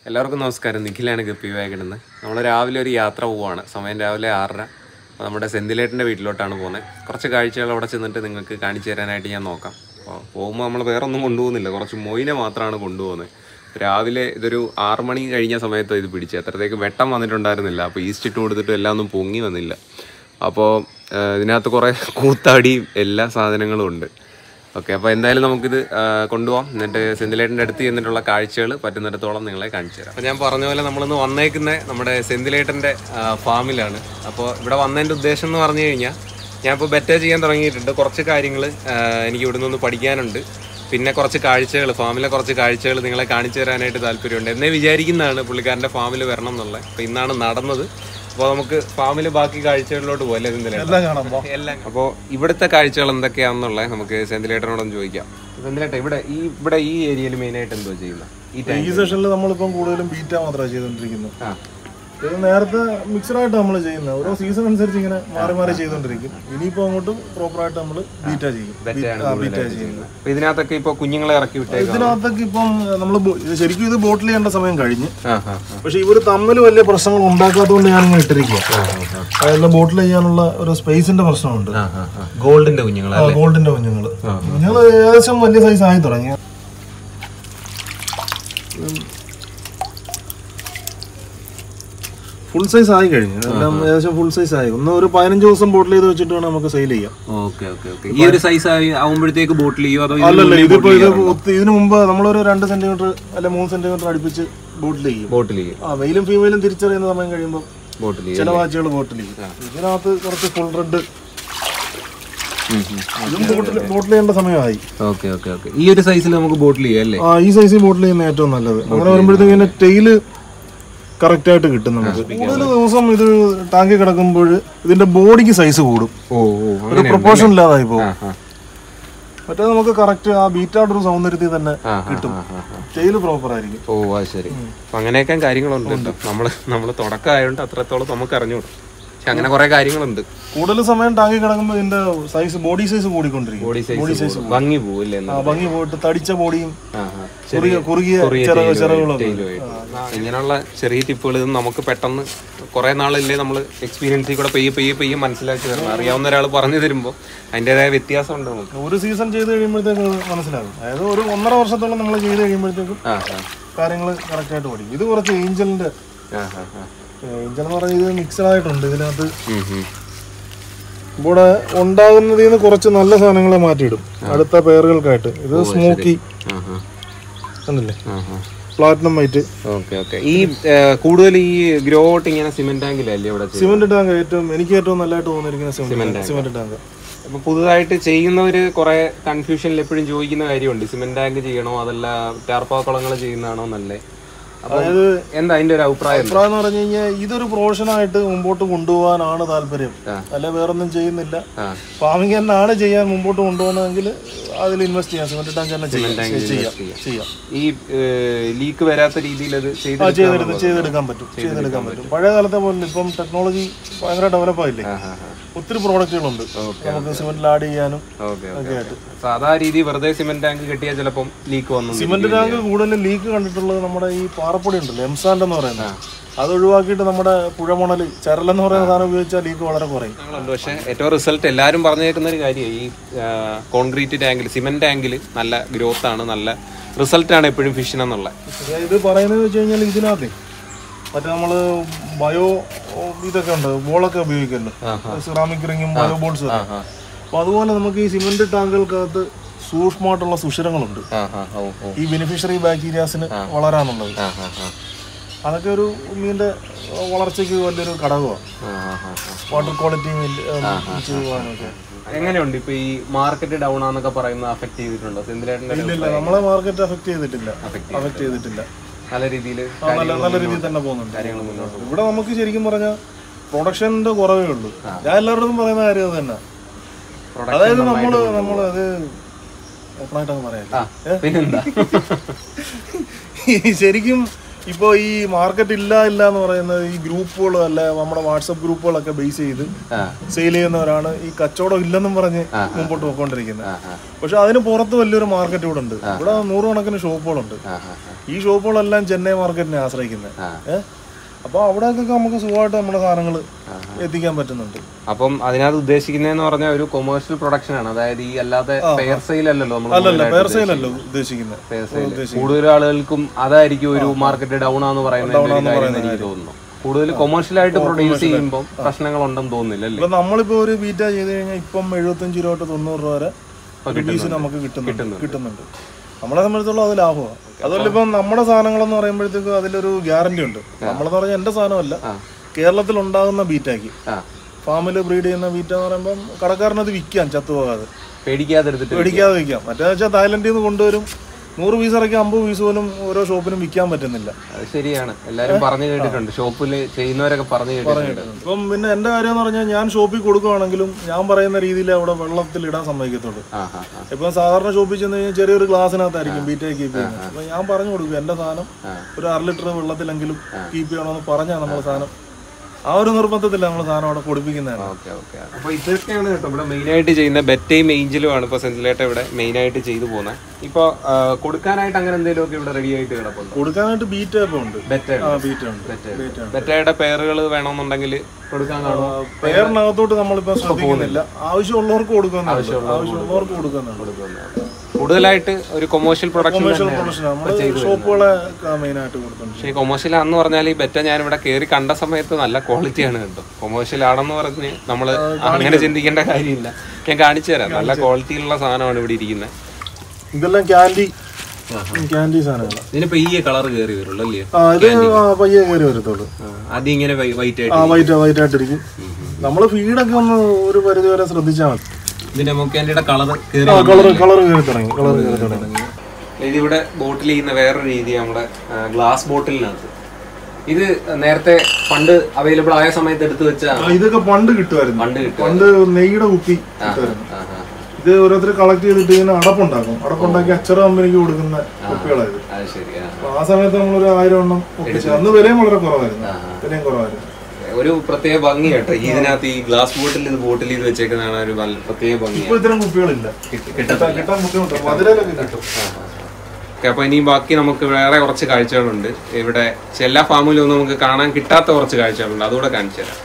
എല്ലാവർക്കും നമസ്കാരം നിഖിലാണ് ഗപ്പി വാഗണെന്ന് നമ്മൾ രാവിലെ ഒരു യാത്ര പോവാണ് സമയം രാവിലെ ആറര അപ്പോൾ നമ്മുടെ സെന്തിലേട്ടൻ്റെ വീട്ടിലോട്ടാണ് പോകുന്നത് കുറച്ച് കാഴ്ചകൾ അവിടെ ചെന്നിട്ട് നിങ്ങൾക്ക് കാണിച്ചു തരാനായിട്ട് ഞാൻ നോക്കാം അപ്പോൾ പോകുമ്പോൾ നമ്മൾ വേറെ ഒന്നും കൊണ്ടുപോകുന്നില്ല കുറച്ച് മൊയിനെ മാത്രമാണ് കൊണ്ടുപോകുന്നത് രാവിലെ ഇതൊരു ആറ് മണി കഴിഞ്ഞ സമയത്ത് ഇത് പിടിച്ചത് അത്രത്തേക്ക് വെട്ടം വന്നിട്ടുണ്ടായിരുന്നില്ല അപ്പോൾ ഈസ്റ്റ് ഇട്ട് കൊടുത്തിട്ട് എല്ലാം ഒന്നും പൊങ്ങി വന്നില്ല അപ്പോൾ ഇതിനകത്ത് കുറേ കൂത്താടിയും എല്ലാ സാധനങ്ങളും ഉണ്ട് ഓക്കെ അപ്പോൾ എന്തായാലും നമുക്കിത് ആ, കൊണ്ടുപോകാം എന്നിട്ട് സെന്തിലേട്ടൻ്റെ അടുത്ത് ചെന്നിട്ടുള്ള കാഴ്ചകൾ പറ്റുന്നിടത്തോളം നിങ്ങളെ കാണിച്ചു തരാം അപ്പോൾ ഞാൻ പറഞ്ഞ പോലെ നമ്മളിന്ന് വന്നേക്കുന്ന നമ്മുടെ സെന്തിലേട്ടൻ്റെ ആ, ഫാമിലാണ് അപ്പോൾ ഇവിടെ വന്നതിൻ്റെ ഉദ്ദേശം എന്ന് പറഞ്ഞു കഴിഞ്ഞാൽ ഞാൻ ഇപ്പോൾ ബെറ്റർ ചെയ്യാൻ തുടങ്ങിയിട്ടുണ്ട് കുറച്ച് കാര്യങ്ങൾ എനിക്ക് ഇവിടെ നിന്ന് പഠിക്കാനുണ്ട് പിന്നെ കുറച്ച് കാഴ്ചകൾ ഫാമിലെ കുറച്ച് കാഴ്ചകൾ നിങ്ങളെ കാണിച്ചു തരാനായിട്ട് താല്പര്യമുണ്ട് എന്നേ വിചാരിക്കുന്നതാണ് പുള്ളിക്കാരൻ്റെ ഫാമിൽ വരണം എന്നുള്ളത് അപ്പോൾ ഇന്നാണ് നടന്നത് അപ്പോൾ നമുക്ക് ഫാമിൽ ബാക്കി കാഴ്ചകളിലോട്ട് പോകല്ലേ സെന്തിലേട്ടൻ എല്ലാം കാണാം വാ. എല്ലാം അപ്പോൾ ഇവിടുത്തെ കാഴ്ചകൾ എന്തൊക്കെയാണെന്നുള്ളത് നമുക്ക് സെന്തിലേട്ടനോടൊന്ന് ചോദിക്കാം സെന്തിലേട്ട ഇവിടെ ഈ ഇവിടെ ഈ ഏരിയയിൽ മെയിൻ ആയിട്ട് എന്തോ ചെയ്യുന്നത് ഈ ടൈം ഈ സെഷനിൽ നമ്മളിപ്പം കൂടുതലും ബീറ്റ മാത്രമാണ് ചെയ്തുകൊണ്ടിരിക്കുന്നത് ആ ഇത് നേരത്തെ മിക്സഡ് ആയിട്ട് നമ്മൾ ചെയ്യുന്നത് ഓരോ സീസൺ അനുസരിച്ച് ഇങ്ങനെ മാറി മാറി ചെയ്തുകൊണ്ടിരിക്കും ഇനിയിപ്പോ അങ്ങോട്ട് പ്രോപ്പറായിട്ട് നമ്മൾ ബീറ്റ ചെയ്യും ബെറ്റയാണ് ആ, ബീറ്റ കൂടുതലായിട്ട് ചെയ്യുന്നത് ചെയ്യുന്നത് അപ്പോൾ ഇതിനകത്തൊക്കെ ഇപ്പോൾ കുഞ്ഞുങ്ങളെ ഇറക്കി വിട്ടേക്കാം ഇതിനകത്തൊക്കെ ഇപ്പം നമ്മൾ ശരിക്കും ഇത് ബോട്ടിൽ ചെയ്യേണ്ട സമയം കഴിഞ്ഞ് ആ ആ പക്ഷെ ഇവർ തമ്മിൽ വലിയ പ്രശ്നങ്ങൾ ഉണ്ടാക്കാത്തതുകൊണ്ട് ഞാൻ ഇങ്ങനെ ഇട്ടിരിക്കുക അതെല്ലാം ബോട്ടിൽ ചെയ്യാനുള്ള ഒരു സ്പേസിന്റെ പ്രശ്നമുണ്ട് ആ ആ ആ ഗോൾഡിന്റെ കുഞ്ഞുങ്ങളെ ആ, ഗോൾഡിന്റെ കുഞ്ഞുങ്ങള് കുഞ്ഞുങ്ങൾ ഏകദേശം വലിയ സൈസ് ആയി തുടങ്ങി ഫുൾ സൈസ് ആയി കഴിഞ്ഞു എല്ലാം ഏകദേശം ഫുൾ സൈസ് ആയി ഒന്ന് ഒരു പതിനഞ്ച് ദിവസം ബോട്ടിൽ ചെയ്ത് വെച്ചിട്ട് വേണം നമുക്ക് സെയിൽ ചെയ്യാം ഓക്കെ ഓക്കെ ഓക്കെ ഈ ഒരു സൈസ് ആയി ആവുമ്പോഴത്തേക്ക് ബോട്ടിൽ ചെയ്യോ അതോ ഇതിന് അല്ലല്ല മുന്നേ ഇതിപ്പോ bottle ഇത് ചെയ്യാറുണ്ടോ? ഒത്തി- ഇതിനു മുമ്പ് നമ്മളൊരു രണ്ട് സെന്റിമീറ്റർ അല്ലെ മൂന്ന് സെന്റിമീറ്റർ അടുപ്പിച്ച് ബോട്ടിൽ ചെയ്യും ബോട്ടിൽ ചെയ്യും ആ മെയിലും ഫീമെയിലും തിരിച്ചറിയുന്ന സമയം കഴിയുമ്പോൾ ബോട്ടിൽ ചെയ്യും ചില വാച്ചുകൾ ബോട്ടിൽ ചെയ്യും ഇതിനകത്ത് കുറച്ച് ഫുൾ റെഡ് ഇതും ബോട്ടിൽ ബോട്ടിൽ ചെയ്യേണ്ട സമയമായി ഓക്കെ ഓക്കെ ഓക്കെ ഈ ഒരു സൈസിൽ നമുക്ക് ബോട്ടിൽ ചെയ്യാം അല്ലേ ആ ഈ സൈസിൽ ബോട്ടിൽ ചെയ്യുന്ന ഏറ്റവും നല്ലത് അങ്ങനെ വരുമ്പോഴത്തേക്ക് ഇതിന്റെ ടെയില് കറക്റ്റ് ആയിട്ട് കിട്ടും നമുക്ക് കൂടുതൽ ദിവസം ഇത് ടാങ്കിൽ കിടക്കുമ്പോൾ ഇതിന്റെ ബോഡിക്ക് സൈസ് കൂടും ഓ ഓ ഒരു പ്രൊപ്പോർഷൻ ഇല്ലാതായി പോകും ആ മറ്റേ നമുക്ക് കറക്റ്റ് ആ ബീറ്റായിട്ട് ഒരു സൗന്ദര്യത്തിൽ തന്നെ കിട്ടും ടെയില് പ്രോപ്പർ ആയിരിക്കും ഓ അത് ശരി അപ്പൊ അങ്ങനെയൊക്കെ കാര്യങ്ങളുണ്ട് കേട്ടോ നമ്മള് നമ്മള് തുടക്കമായതുകൊണ്ട് അത്രത്തോളം നമുക്ക് അറിഞ്ഞുകൂടും പക്ഷെ അങ്ങനെ കുറെ കാര്യങ്ങളുണ്ട് കൂടുതൽ സമയം ടാങ്കിൽ കിടക്കുമ്പോൾ ഇതിന്റെ സൈസ് ബോഡി സൈസ് കൂടിക്കൊണ്ടിരിക്കും ബോഡി സൈസ് ഭംഗി പോവില്ലേ ആ ഭംഗി പോയിട്ട് തടിച്ച ബോഡിയും ആ, ആ. കുറുകിയ കുറുകിയ ചെറിയ ചിറക് tail ചിറകുകളൊക്കെ tail ആയിട്ട്. ആ, ഇങ്ങനെയുള്ള ചെറിയ ടിപ്പുകൾ ഇത് നമുക്ക് പെട്ടെന്ന് കുറെ നാളല്ലേ നമ്മൾ എക്സ്പീരിയൻസിൽ കൂടെ പെയ്യെ പെയ്യെ പെയ്യെ മനസ്സിലാക്കി തരണം അറിയാവുന്ന ഒരാൾ പറഞ്ഞു തരുമ്പോൾ അതിൻ്റെതായ വ്യത്യാസം ഉണ്ട് നമുക്ക് ഒരു സീസൺ ചെയ്ത് കഴിയുമ്പോഴത്തേക്ക് അത് മനസ്സിലാകും അതായത് ഒരു ഒന്നര വർഷത്തോളം നമ്മൾ ചെയ്ത് കഴിയുമ്പോഴത്തേക്കും ആ ആ കാര്യങ്ങൾ കറക്റ്റ് ആയിട്ട് പഠിക്കും ഇത് കുറച്ച് ഏഞ്ചലിന്റെ ആ ആ ആ ഏഞ്ചൽ എന്ന് പറഞ്ഞാൽ ഇത് മിക്സഡ് ആയിട്ടുണ്ട് ഇതിനകത്ത് ഉം, ഉം. ഇവിടെ ഉണ്ടാകുന്നതിൽ നിന്ന് കുറച്ച് നല്ല സാധനങ്ങളെ മാറ്റിയിടും അടുത്ത പെയറുകൾക്കായിട്ട് ഇത് സ്മോക്കി ആ ആ കണ്ടില്ലേ ആ ആ പ്ലാറ്റിനം വൈറ്റ് ഓക്കെ ഓക്കെ ഈ ഏ, കൂടുതൽ ഈ ഗ്രോട്ട് ഇങ്ങനെ സിമെന്റ് ടാങ്കിലല്ലേ ഇവിടെ ചെയ്യുന്നത്? സിമെന്റ് ടാങ്ക് ഏറ്റവും എനിക്ക് ഏറ്റവും നല്ലതായിട്ട് തോന്നിയിരിക്കുന്ന സിമെന്റ് സിമെന്റ് ടാങ്ക് അപ്പൊ പുതുതായിട്ട് ചെയ്യുന്നവര് കുറെ കൺഫ്യൂഷനിൽ എപ്പോഴും ചോദിക്കുന്ന കാര്യമുണ്ട് സിമെന്റ് ടാങ്ക് ചെയ്യണോ അതല്ല ടാർപ്പാക്കുളങ്ങൾ ചെയ്യുന്നതാണോ നല്ലേ അപ്പൊ അതായത് എന്താ അതിന്റെ ഒരു അഭിപ്രായം എന്താ? അഭിപ്രായം എന്ന് പറഞ്ഞു കഴിഞ്ഞാൽ ഇതൊരു പ്രൊഫഷനായിട്ട് മുമ്പോട്ട് കൊണ്ടുപോകാനാണ് താല്പര്യം ആ. അല്ല വേറൊന്നും ചെയ്യുന്നില്ല ആ ഫാമിംഗ് തന്നെയാണ് ചെയ്യാൻ മുമ്പോട്ട് കൊണ്ടുപോകുന്നതെങ്കിൽ അതിൽ ഇൻവെസ്റ്റ് ചെയ്യാം സിമെന്റ് ടാങ്ക് തന്നെ ചെയ്യാം ചെയ്യാം ചെയ്യാം ഈ ലീക്ക് വരാത്ത രീതിയിൽ അത് ചെയ്ത് ആ ചെയ്തെടുത്ത് ചെയ്തെടുക്കാൻ പറ്റും ചെയ്തെടുക്കാൻ പറ്റും പഴയ കാലത്തെ പോലെ ഇപ്പം ടെക്നോളജി ഭയങ്കര ഡെവലപ്പ് ആയില്ലേ ഒത്തിരി പ്രോഡക്റ്റുകളുണ്ട് നമുക്ക് സിമെന്റിൽ ആഡ് ചെയ്യാനും ഓക്കെ ഒക്കെ ആയിട്ട് സാധാ രീതി വെറുതെ സിമെന്റ് ടാങ്ക് കെട്ടിയാൽ ചിലപ്പം ലീക്ക് വന്നു സിമെന്റ് ടാങ്ക് കൂടുതൽ ലീക്ക് കണ്ടിട്ടുള്ളത് നമ്മുടെ ഈ പാറപ്പൊടി ഉണ്ടല്ലോ എംസാൻഡ് എന്ന് പറയുന്നത് അത് ഒഴിവാക്കിയിട്ട് നമ്മുടെ പുഴമണൽ ചരലെന്ന് പറയുന്ന സാധനം ഉപയോഗിച്ചാൽ ലീക്ക് വളരെ കുറയും ഞങ്ങളുണ്ട് പക്ഷേ ഏറ്റവും റിസൾട്ട് എല്ലാവരും പറഞ്ഞേക്കുന്ന ഒരു കാര്യമാണ് ഈ കോൺക്രീറ്റ് ടാങ്കിൽ സിമെന്റ് ടാങ്കിൽ നല്ല ഗ്രോത്ത് ആണ് നല്ല റിസൾട്ട് ആണ് എപ്പോഴും ഫിഷിനെന്നുള്ള പക്ഷേ ഇത് പറയുന്നത് വെച്ച് കഴിഞ്ഞാൽ ഇതിനകത്ത് മറ്റേ നമ്മള് ബയോ ഇതൊക്കെ ഉണ്ട് ബോളൊക്കെ ഉപയോഗിക്കല്ലോ സിറാമിക് റിങ്ങും ബയോ ബോൾസും ഒക്കെ. അപ്പൊ അതുപോലെ നമുക്ക് ഈ സിമെന്റ് ടാങ്കുകൾക്കകത്ത് സൂക്ഷ്മമായിട്ടുള്ള സുഷിരങ്ങളുണ്ട് ആ ആ ഓ ഓ ഈ ബെനിഫിഷ്യറി ബാക്ടീരിയാസിന് വളരാനുള്ളത് ആ ആ ആ അതൊക്കെ ഒരു മീനിന്റെ വളർച്ചയ്ക്ക് വലിയൊരു ഘടകമാണ് ആ, ആ, ആ, ആ. വാട്ടർ ക്വാളിറ്റി ചെയ്തു പോകാനൊക്കെ എങ്ങനെയുണ്ട് ഇപ്പൊ ഈ മാർക്കറ്റ് ഡൗൺ ആന്നൊക്കെ പറയുന്നത് അഫക്ട് ചെയ്തിട്ടുണ്ടോ സെന്തിലേട്ടൻ്റെ ഇല്ല നമ്മളെ മാർക്കറ്റ് അഫക്ട് ചെയ്തിട്ടില്ല അഫക്ട് ചെയ്തിട്ടില്ല നല്ല രീതിയിൽ ആ, നല്ല നല്ല രീതിയിൽ തന്നെ പോകുന്നുണ്ട് കാര്യങ്ങൾ മുന്നോട്ട് ഇവിടെ നമുക്ക് ശരിക്കും പറഞ്ഞാൽ പ്രൊഡക്ഷന്റെ കുറവേ ഉള്ളൂ ഞാൻ എല്ലാവരോടും പറയുന്ന കാര്യം അത് തന്നെ Production അതായത് നമ്മള് നമ്മള് അത് ഓപ്പണായിട്ട് അങ്ങ് പറയാം ആ പിന്നെന്താ ശരിക്കും ഇപ്പോൾ ഈ മാർക്കറ്റ് ഇല്ല ഇല്ല എന്ന് പറയുന്നത് ഈ ഗ്രൂപ്പുകൾ അല്ല നമ്മുടെ വാട്സപ്പ് ഗ്രൂപ്പുകളൊക്കെ ബേസ് ചെയ്ത് ആ സെയിൽ ചെയ്യുന്നവരാണ് ഈ കച്ചവടം ഇല്ലെന്നും പറഞ്ഞ് മുമ്പോട്ട് പോയിക്കൊണ്ടിരിക്കുന്നത് ആ ആ പക്ഷെ അതിന് പുറത്ത് വലിയൊരു മാർക്കറ്റ് ഇവിടെ ഉണ്ട് ഇവിടെ നൂറുകണക്കിന് ഷോപ്പുകളുണ്ട് ആ ആ ഈ ഷോപ്പുകളെല്ലാം ചെന്നൈ മാർക്കറ്റിനെ ആശ്രയിക്കുന്നത് ആ. ഏഹ് അപ്പോൾ അവിടെയൊക്കെ നമുക്ക് സുഖമായിട്ട് നമ്മുടെ സാധനങ്ങൾ എത്തിക്കാൻ പറ്റുന്നുണ്ട് അപ്പം അതിനകത്ത് ഉദ്ദേശിക്കുന്നതെന്ന് പറഞ്ഞാൽ ഒരു കൊമേഴ്ഷ്യൽ പ്രൊഡക്ഷൻ ആണ് അതായത് ഈ അല്ലാതെ പെയർ സെയിൽ അല്ലല്ലോ നമ്മൾ അല്ലല്ല പേർസയിലല്ലോ ഉദ്ദേശിക്കുന്നത് പെയർ സെയിൽ കൂടുതൽ ആളുകൾക്കും അതായിരിക്കും ഒരു മാർക്കറ്റ് ഡൗൺ ആന്ന് പറയുന്നത് ഒരു കാര്യം എന്ന് എനിക്ക് തോന്നുന്നു കൂടുതൽ കൊമേഴ്ഷ്യൽ ആയിട്ട് പ്രൊഡ്യൂസ് ചെയ്യുമ്പോൾ പ്രശ്നങ്ങൾ ഉണ്ടെന്ന് തോന്നുന്നില്ല അല്ലേ ഇപ്പൊ നമ്മളിപ്പോ ഒരു ബീറ്റ ചെയ്ത് കഴിഞ്ഞാൽ ഇപ്പം എഴുപത്തഞ്ച് രൂപ തൊട്ട് തൊണ്ണൂറ് രൂപ വരെ ഒരു പീസ് നമുക്ക് കിട്ടുന്നുണ്ട് കിട്ടുന്നുണ്ട് നമ്മളെ സംബന്ധിച്ചോളം അത് ലാഭമാണ് അതുപോലെ ഇപ്പം നമ്മുടെ സാധനങ്ങളെന്ന് പറയുമ്പോഴത്തേക്കും അതിലൊരു ഗ്യാരണ്ടി ഉണ്ട് നമ്മളെന്ന് പറഞ്ഞാൽ എന്റെ സാധനമല്ല കേരളത്തിൽ ഉണ്ടാകുന്ന ബീറ്റാക്കി ആ ഫാമിൽ ബ്രീഡ് ചെയ്യുന്ന ബീറ്റ എന്ന് പറയുമ്പോൾ കടക്കാരനത് വിൽക്കാം ചത്തുപോകാതെ പേടിക്കാതെ എടുത്തിട്ട് പേടിക്കാതെ വിൽക്കാം മറ്റേന്ന് വെച്ചാൽ തായ്ലൻഡിൽ നിന്ന് കൊണ്ടുവരും നൂറ് പീസ് ഇറക്കി അമ്പത് പീസ് പോലും ഓരോ ഷോപ്പിനും വിൽക്കാൻ പറ്റുന്നില്ല അത് ശരിയാണ് എല്ലാരും പറഞ്ഞു കേട്ടിട്ടുണ്ട് ഷോപ്പിൽ ചെയ്യുന്നവരൊക്കെ പറഞ്ഞു കേട്ടിട്ടുണ്ട് ഇപ്പം പിന്നെ എൻ്റെ കാര്യം എന്ന് പറഞ്ഞാൽ ഞാൻ ഷോപ്പിൽ കൊടുക്കുകയാണെങ്കിലും ഞാൻ പറയുന്ന രീതിയിൽ അവിടെ വെള്ളത്തിൽ ഇടാൻ സമ്മതിക്കത്തുള്ളൂ ആ ആ ആ ഇപ്പം സാധാരണ ഷോപ്പിൽ ചെന്ന് കഴിഞ്ഞാൽ ചെറിയൊരു ഗ്ലാസ്സിനകത്തായിരിക്കും ബീറ്റേ കീപ്പ് ചെയ്യുന്നത് അപ്പം ഞാൻ പറഞ്ഞു കൊടുക്കും എൻ്റെ സാധനം ഒരു അര ലിറ്റർ വെള്ളത്തിലെങ്കിലും കീപ്പ് ചെയ്യണമെന്ന് പറഞ്ഞാൽ നമ്മൾ സാധനം ആ ഒരു നിർബന്ധത്തില്ല നമ്മൾ സാധനം അവിടെ പൊടിപ്പിക്കുന്നതാണ് ഓക്കെ ഓക്കെ അപ്പൊ ഇതൊക്കെയാണ് കേട്ടോ ഇവിടെ മെയിൻ ആയിട്ട് ചെയ്യുന്ന ബെറ്റയും ഏഞ്ചലും ആണ് ഇപ്പൊ സെന്റിലേട്ട ഇവിടെ മെയിൻ ആയിട്ട് ചെയ്തു പോകുന്നത് ഇപ്പൊ ആ, കൊടുക്കാനായിട്ട് അങ്ങനെ എന്തെങ്കിലും ഒക്കെ ഇവിടെ റെഡി ആയിട്ട് കിടപ്പുണ്ട് കൊടുക്കാനായിട്ട് ബീറ്റ് ഇപ്പം ഉണ്ട് ബെറ്റ ആ ബീറ്റ് ഉണ്ട് ബീറ്റ് ഉണ്ട് ബെറ്റയുടെ പേറുകൾ വേണമെന്നുണ്ടെങ്കിൽ കൊടുക്കാൻ കാണുമോ പേരിനകത്തോട്ട് നമ്മളിപ്പോൾ ശ്രദ്ധിക്കുന്നില്ല ആവശ്യമുള്ളവർക്ക് കൊടുക്കുന്നുണ്ട് ആവശ്യമുള്ളവർക്ക് കൊടുക്കുന്നുണ്ട് കൂടുതലായിട്ട് ഒരു കൊമേഴ്ഷ്യൽ പ്രൊഡക്ഷൻ കൊമേഴ്ഷ്യൽ പ്രൊഡക്ഷൻ നമ്മൾ ഷോപ്പുകളെ മെയിനായിട്ട് കൊടുക്കുന്നുണ്ട് പക്ഷേ കൊമേഴ്ഷ്യൽ ആണെന്ന് പറഞ്ഞാൽ ഈ ബെറ്റ ഞാൻ ഇവിടെ കയറി കണ്ട സമയത്ത് നല്ല ക്വാളിറ്റിയാണ് കേട്ടോ കൊമേഴ്ഷ്യൽ ആണെന്ന് പറഞ്ഞ് നമ്മൾ അങ്ങനെ ചിന്തിക്കേണ്ട കാര്യമില്ല ഞാൻ കാണിച്ചു തരാം നല്ല ക്വാളിറ്റിയിലുള്ള സാധനമാണ് ഇവിടെ ഇരിക്കുന്നത് ഇതെല്ലാം ക്യാൻഡി ക്യാൻഡി സാധനങ്ങളാണ് ഇതിനിപ്പോ ഈ കളർ കയറി വരുള്ളൂ അല്ലേ ആ ഇത് ആ, പയ്യെ കയറി വരത്തുള്ളൂ ആദ്യം ഇങ്ങനെ വൈറ്റ് ആയിട്ട് ആ വൈറ്റ് വൈറ്റ് ആയിട്ടിരിക്കും നമ്മൾ ഫീഡൊക്കെ ഒന്ന് ഒരു പരിധി വരെ ശ്രദ്ധിച്ചാൽ മതി ഇതിന്റെ മൊക്കാൻഡിയുടെ കളർ കയറി ആ കളർ കളർ കയറി തുടങ്ങി കളർ കയറി തുടങ്ങി ഇതിവിടെ ബോട്ടിൽ ചെയ്യുന്ന വേറൊരു രീതി നമ്മുടെ ഗ്ലാസ് ബോട്ടിലിനകത്ത് ഇത് നേരത്തെ പണ്ട് അവൈലബിൾ ആയ സമയത്ത് എടുത്തു വെച്ച ആ, ഇതൊക്കെ പണ്ട് കിട്ടുമായിരുന്നു പണ്ട് കിട്ടും പണ്ട് നെയ്യുടെ കുപ്പി കിട്ടുമായിരുന്നു ആ, ആ. ഇത് ഓരോരുത്തർ കളക്ട് ചെയ്തിട്ട് ഇങ്ങനെ അടപ്പുണ്ടാക്കും അടപ്പുണ്ടാക്കി അച്ചറ കമ്പനിക്ക് കൊടുക്കുന്ന കുപ്പികളായത് അത് ശരി ആ. അപ്പൊ ആ സമയത്ത് നമ്മളൊരു ആയിരം എണ്ണം ഒപ്പിച്ചു അന്ന് വിലയും വളരെ കുറവായിരുന്നു വിലയും കുറവായിരുന്നു ഒരു പ്രത്യേക ഭംഗി കേട്ടോ ഈ ഇതിനകത്ത് ഈ ഗ്ലാസ് ബോട്ടിൽ ഇത് ബോട്ടിൽ ചെയ്ത് വെച്ചേക്കുന്നതാണ് ഒരു നല്ല പ്രത്യേക ഭംഗിയാണ് ഇപ്പൊ ഇത്തരം കുപ്പികളില്ല കിട്ടാൻ കിട്ടാൻ ബുദ്ധിമുട്ടാണ് മധുരയിലൊക്കെ കിട്ടും ഓക്കെ അപ്പൊ ഇനി ബാക്കി നമുക്ക് വേറെ കുറച്ച് കാഴ്ചകളുണ്ട് ഇവിടെ എല്ലാ ഫാമിലും ഒന്നും നമുക്ക് കാണാൻ കിട്ടാത്ത കുറച്ച് കാഴ്ചകളുണ്ട് അതുകൂടെ കാണിച്ചു തരാം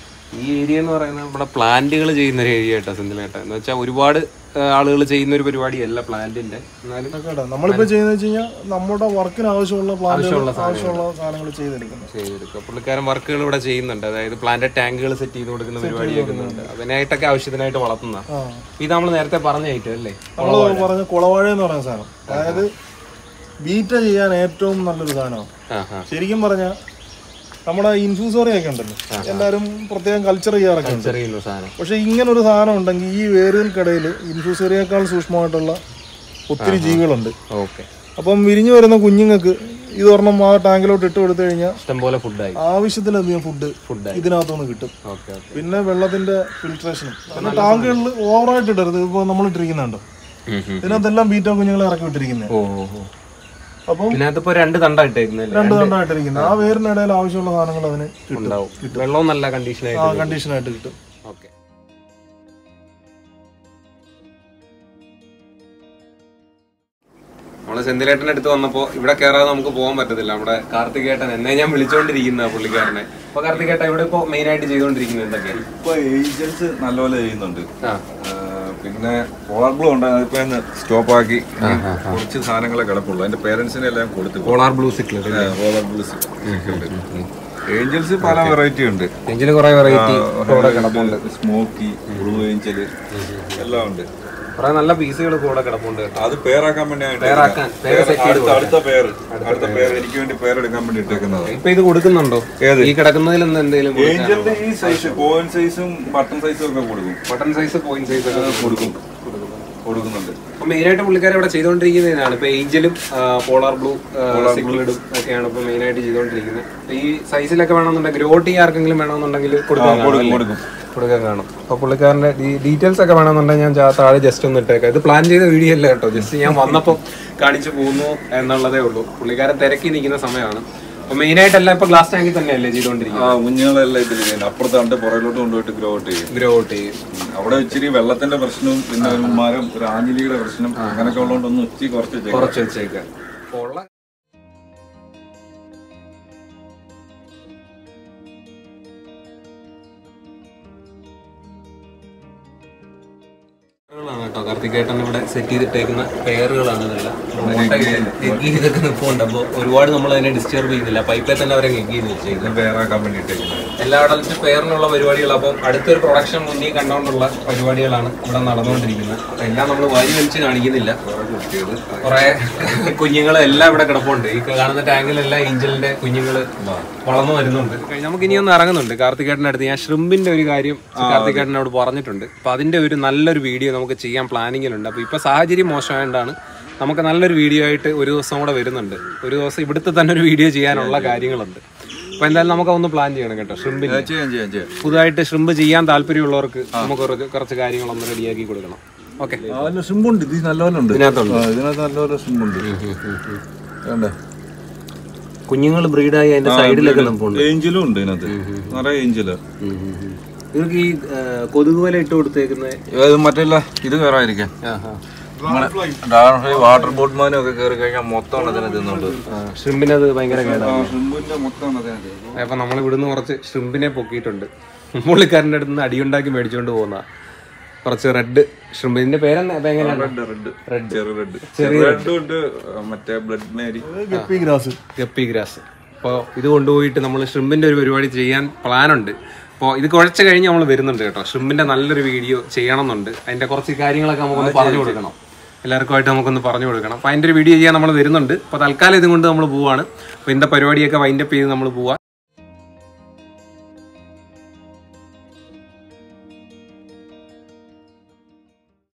ഈ ഏരിയ എന്ന് പറയുന്നത് നമ്മുടെ പ്ലാന്റുകൾ ചെയ്യുന്ന ഒരു ഏരിയ കേട്ടോ സെന്തിലേട്ട എന്ന് വെച്ചാൽ ഒരുപാട് ആളുകൾ ചെയ്യുന്ന ഒരു പരിപാടിയല്ല പ്ലാന്റിന്റെ എന്നാലും കേട്ടോ നമ്മളിപ്പോ ചെയ്യുന്നത് വെച്ച് കഴിഞ്ഞാൽ നമ്മുടെ വർക്കിന് ആവശ്യമുള്ള പ്ലാന്റുകൾ ആവശ്യമുള്ള സാധനങ്ങൾ ചെയ്തെടുക്കുന്നത് ചെയ്തെടുക്കുക പുള്ളിക്കാരൻ വർക്കുകൾ ഇവിടെ ചെയ്യുന്നുണ്ട് അതായത് പ്ലാന്റ് ടാങ്കുകൾ സെറ്റ് ചെയ്ത് കൊടുക്കുന്ന പരിപാടി ചെയ്യുന്നുണ്ട് അതിനായിട്ടൊക്കെ ആവശ്യത്തിനായിട്ട് വളർത്തുന്ന ആ ഇത് നമ്മൾ നേരത്തെ പറഞ്ഞ ഐറ്റം അല്ലേ നമ്മൾ പറഞ്ഞ കുളവാഴ എന്ന് പറയുന്ന സാധനം അതായത് ബീറ്റ ചെയ്യാൻ ഏറ്റവും നല്ലൊരു സാധനമാണ് ആ ആ ശരിക്കും പറഞ്ഞാൽ നമ്മുടെ ഇൻഫ്യൂസറി ഒക്കെ ഉണ്ടല്ലോ എല്ലാവരും പ്രത്യേകം കൾച്ചർ ചെയ്യാറൊക്കെ ഉണ്ട് ചെറിയുള്ള സാധനം പക്ഷെ ഇങ്ങനെ ഒരു സാധനം ഉണ്ടെങ്കിൽ ഈ വേരുകൾക്കിടയിൽ ഇൻഫ്യൂസറിയേക്കാൾ സൂക്ഷ്മമായിട്ടുള്ള ഒത്തിരി ജീവികളുണ്ട് ഓക്കെ അപ്പം വിരിഞ്ഞു വരുന്ന കുഞ്ഞുങ്ങൾക്ക് ഇത് ഒരെണ്ണം ആ ടാങ്കിലോട്ട് ഇട്ട് കൊടുത്തു കഴിഞ്ഞാൽ ഇഷ്ടംപോലെ ഫുഡായി ആവശ്യത്തിലധികം ഫുഡ് ഫുഡായി ഇതിനകത്തുനിന്ന് കിട്ടും ഓക്കെ ഓക്കെ പിന്നെ വെള്ളത്തിന്റെ ഫിൽട്രേഷനും പിന്നെ ടാങ്കുകളിൽ ഓവറായിട്ട് ഇടരുത് ഇപ്പോൾ നമ്മൾ ഇട്ടിരിക്കുന്നുണ്ടോ ഇതിനകത്തെല്ലാം ബീറ്റ കുഞ്ഞുങ്ങളെ ഇറക്കി വിട്ടിരിക്കുന്നത് ഓ ഓ, ഓ. അപ്പം ഇതിനകത്തിപ്പോ രണ്ട് തണ്ട ഇട്ടേക്കുന്നല്ലേ രണ്ട് തണ്ടായിട്ടിരിക്കുന്നത് ആ വേരിനിടയിൽ ആവശ്യമുള്ള സാധനങ്ങൾ അതിന് കിട്ടും ഉണ്ടാവും വെള്ളവും നല്ല ആ കണ്ടീഷനായിട്ട് കണ്ടീഷനായിട്ട് കിട്ടും ഓക്കെ നമ്മള് സെന്തിലേട്ടന്റെ അടുത്ത് വന്നപ്പോ ഇവിടെ കയറാതെ നമുക്ക് പോകാൻ പറ്റത്തില്ല നമ്മുടെ കാർത്തികേട്ടൻ എന്നെ ഞാൻ വിളിച്ചോണ്ടിരിക്കുന്ന പുള്ളിക്കാരനെ അപ്പൊ കാർത്തികേട്ടൻ ഇവിടെ ഇപ്പൊ മെയിൻ ആയിട്ട് ചെയ്തോണ്ടിരിക്കുന്നത് എന്തൊക്കെയാണ് ഇപ്പൊ ഏജൻസ് നല്ലപോലെ ചെയ്യുന്നുണ്ട് ആ ആ, പിന്നെ പോളാർബ്ലൂ ഉണ്ട് അതിപ്പോ ഞാൻ സ്റ്റോപ്പ് ആക്കി ഇനി കുറച്ച് സാധനങ്ങളെ കിടപ്പുള്ളൂ അതിന്റെ പേരൻസിനെ എല്ലാം കൊടുത്തു പോളാർ ബ്ലൂ സിക്ലർ പോളാർബ്ലൂ ഏഞ്ചൽസ് പല വെറൈറ്റി ഉണ്ട് എഞ്ചിന് കുറെ വെറൈറ്റി ഇവിടെ കിടപ്പുണ്ട് സ്മോക്കി ബ്ലൂ ഏഞ്ചല് എല്ലാം ഉണ്ട് കുറെ നല്ല പീസുകൾ കൂടെ കിടപ്പുണ്ട് കേട്ടോ. അത് പേരാക്കാൻ വേണ്ടി ഞാൻ പേരാക്കാൻ, ഇട്ടേക്കുന്നതാ. പേര് set ചെയ്ത് അടുത്ത അടുത്ത പേര് അടുത്ത പേര് എനിക്ക് വേണ്ടി പേരെടുക്കാൻ വേണ്ടി ഇട്ടേക്കുന്നത് ഇപ്പൊ ഇത് കൊടുക്കുന്നുണ്ടോ ഏത്? ഈ കിടക്കുന്നതിൽ നിന്ന് എന്തെങ്കിലും ഏഞ്ചലിന്റെ ഈ സൈസ് പോയിന്റ് സൈസും ബട്ടൺ സൈസും ഒക്കെ കൊടുക്കും ബട്ടൺ സൈസ് പോയിന്റ് സൈസ് ഒക്കെ കൊടുക്കും കൊടുക്കുന്നുണ്ട് അപ്പൊ മെയിൻ ആയിട്ട് പുള്ളിക്കാരെ ഇവിടെ ചെയ്തുകൊണ്ടിരിക്കുന്നത് ഇതാണ് ഇപ്പൊ ഏഞ്ചലും പോളാർ ബ്ലൂ സിഗ്ലിഡും ഒക്കെയാണ് ഇപ്പൊ മെയിൻ ആയിട്ട് ചെയ്തുകൊണ്ടിരിക്കുന്നത് അപ്പൊ ഈ സൈസിലൊക്കെ വേണമെന്നുണ്ടെങ്കിൽ ഗ്രോട്ടി ആർക്കെങ്കിലും വേണമെന്നുണ്ടെങ്കിൽ കൊടുക്കാൻ കൊടുക്കും കൊടുക്കും കൊടുക്കാൻ കാണും അപ്പോൾ പുള്ളിക്കാരൻ്റെ ഡീറ്റെയിൽസ് ഒക്കെ വേണമെന്നുണ്ടെങ്കിൽ ഞാൻ ചാ- താഴെ ജസ്റ്റ് ഒന്ന് ഇട്ടേക്കാം ഇത് പ്ലാൻ ചെയ്ത വീഡിയോ അല്ല കേട്ടോ ജസ്റ്റ് ഞാൻ വന്നപ്പോൾ കാണിച്ചു പോകുന്നു എന്നുള്ളതേ ഉള്ളൂ പുള്ളിക്കാരൻ തിരക്കി നിൽക്കുന്ന സമയമാണ് അപ്പോൾ മെയിനായിട്ടെല്ലാം ഇപ്പോൾ ഗ്ലാസ് ടാങ്കിൽ തന്നെയല്ലേ ചെയ്തുകൊണ്ടിരിക്കുന്നത് ആ കുഞ്ഞുങ്ങളെല്ലാം ഇതിൽ ചെയ്യുന്നത് അപ്പുറത്ത് കണ്ട് പുറകിലോട്ട് കൊണ്ടുപോയിട്ട് ഗ്രോ ഔട്ട് ചെയ്യും ഗ്രോ ഔട്ട് ചെയ്യും അവിടെ ഇച്ചിരി വെള്ളത്തിന്റെ പ്രശ്നവും പിന്നെ ഒരു മരം ഒരു ആഞ്ഞിലിയുടെ പ്രശ്നം അങ്ങനെയൊക്കെ ഉള്ളതുകൊണ്ട് ഒന്ന് ഉച്ചി കുറച്ച് വെച്ചേക്കാം. കുറച്ച് വെച്ചേക്കാം അപ്പോൾ ഉള്ള ാണ് കേട്ടോ കാർത്തികേട്ടൻ ഇവിടെ സെറ്റ് ചെയ്തിട്ടേക്കുന്ന പെയറുകളാണ് ഇതെല്ലാം എഗ് ചെയ്തൊക്കെ നിൽപ്പുണ്ട് അപ്പോൾ ഒരുപാട് നമ്മൾ അതിനെ ഡിസ്റ്റർബ് ചെയ്യുന്നില്ല പൈപ്പിൽ തന്നെ അവരെ എഗ് ചെയ്ത് വെച്ചേക്കുന്നത് ഇത് വേറാക്കാൻ വേണ്ടിയിട്ട് എല്ലാവിടെ വെച്ച് പെയറിനുള്ള പരിപാടികൾ അപ്പം അടുത്തൊരു പ്രൊഡക്ഷൻ മുന്നിൽ കണ്ടുകൊണ്ടുള്ള പരിപാടികളാണ് ഇവിടെ നടന്നുകൊണ്ടിരിക്കുന്നത് അപ്പം എല്ലാം നമ്മൾ വാരി വലിച്ച് കാണിക്കുന്നില്ല കുറെ കുഞ്ഞുങ്ങൾ എല്ലാം ഇവിടെ കിടപ്പുണ്ട് ഈ കാണുന്ന ടാങ്കിലെല്ലാം ഏഞ്ചലിന്റെ കുഞ്ഞുങ്ങൾ വളർന്നു വരുന്നുണ്ട് നമുക്ക് ഇനി ഒന്ന് ഇറങ്ങുന്നുണ്ട് കാർത്തികേട്ടൻ്റെ അടുത്ത് ഞാൻ ഷ്രിമ്പിന്റെ ഒരു കാര്യം കാർത്തികേട്ടനോട് പറഞ്ഞിട്ടുണ്ട് അപ്പൊ അതിന്റെ ഒരു നല്ലൊരു വീഡിയോ നമുക്ക് ചെയ്യാൻ പ്ലാനിങ്ങിലുണ്ട് അപ്പൊ ഇപ്പൊ സാഹചര്യം മോശമായതുകൊണ്ടാണ് നമുക്ക് നല്ലൊരു വീഡിയോ ആയിട്ട് ഒരു ദിവസം കൂടെ വരുന്നുണ്ട് ഒരു ദിവസം ഇവിടുത്തെ തന്നെ ഒരു വീഡിയോ ചെയ്യാനുള്ള കാര്യങ്ങളുണ്ട് അപ്പൊ എന്തായാലും നമുക്ക് ഒന്ന് പ്ലാൻ ചെയ്യണം കേട്ടോ ഷ്രിമ്പിന് ചെയ്യാം ചെയ്യാം ചെയ്യാം പുതുതായിട്ട് ഷ്രിമ്പ് ചെയ്യാൻ താല്പര്യമുള്ളവർക്ക് നമുക്ക് കുറച്ച് കുറച്ച് കാര്യങ്ങളൊന്ന് റെഡിയാക്കി കൊടുക്കണം ഓക്കെ അതിന് സിമ്പുണ്ട് ഇത് നല്ലപോലെ ഉണ്ട് ഇതിനകത്തുണ്ട് ഇതിനകത്ത് നല്ലപോലെ സിമ്പുണ്ട് വേണ്ടേ കുഞ്ഞുങ്ങൾ ബ്രീഡായി അതിന്റെ സൈഡിലൊക്കെ നിൽപ്പുണ്ട് ഏഞ്ചലും ഉണ്ട് ഇതിനകത്ത് നിറയെ ഏഞ്ചല് ഇവർക്ക് ഈ കൊതുക് വല ഇട്ട് കൊടുത്തേക്കുന്ന ഇത് മറ്റല്ല ഇത് കയറാതിരിക്കാൻ ഡ്രാഗൺ ഫ്ലൈ വാട്ടർ ബോട്ട് മാനും ഒക്കെ കയറി കഴിഞ്ഞാൽ മൊത്തമാണ് ഇതിനെ തിന്നുണ്ട് ഷ്രിമ്പിനത് ഭയങ്കര കേടാണ് ഷിമ്പിന്റെ മൊത്തമാണ് അതിനകത്ത് അപ്പൊ നമ്മൾ ഇവിടുന്ന് കുറച്ച് ഷ്രിമ്പിനെ പൊക്കിയിട്ടുണ്ട് പുള്ളിക്കാരൻ്റെ അടുത്ത് നിന്ന് അടിയുണ്ടാക്കി മേടിച്ചുകൊണ്ട് പോകുന്ന കുറച്ച് റെഡ് ഷ്രിമ്പ് ഇതിന്റെ പേരെന്നാ ഇപ്പൊ എങ്ങനെയാണ് റെഡ് റെഡ് റെഡ് ചെറു റെഡ് ചെറു റെഡും ഉണ്ട് മറ്റേ blood Mary guppy grass guppy grass അപ്പോൾ ഇത് കൊണ്ടുപോയിട്ട് നമ്മൾ ഷ്രിമ്പിന്റെ ഒരു പരിപാടി ചെയ്യാൻ പ്ലാൻ ഉണ്ട് അപ്പോൾ ഇത് കുഴച്ച് കഴിഞ്ഞ് നമ്മൾ വരുന്നുണ്ട് കേട്ടോ ഷ്രിമ്പിന്റെ നല്ലൊരു വീഡിയോ ചെയ്യണമെന്നുണ്ട് അതിന്റെ കുറച്ച് കാര്യങ്ങളൊക്കെ നമുക്കൊന്ന് പറഞ്ഞു കൊടുക്കണം എല്ലാവർക്കുമായിട്ട് നമുക്കൊന്ന് പറഞ്ഞു കൊടുക്കണം അപ്പോൾ അതിന്റെ ഒരു വീഡിയോ ചെയ്യാൻ നമ്മൾ വരുന്നുണ്ട് അപ്പോൾ തൽക്കാലം ഇതുകൊണ്ട് നമ്മൾ പോവാണ് അപ്പോൾ ഇന്നത്തെ പരിപാടിയൊക്കെ വൈൻഡപ്പ് ചെയ്ത് നമ്മൾ പോവാം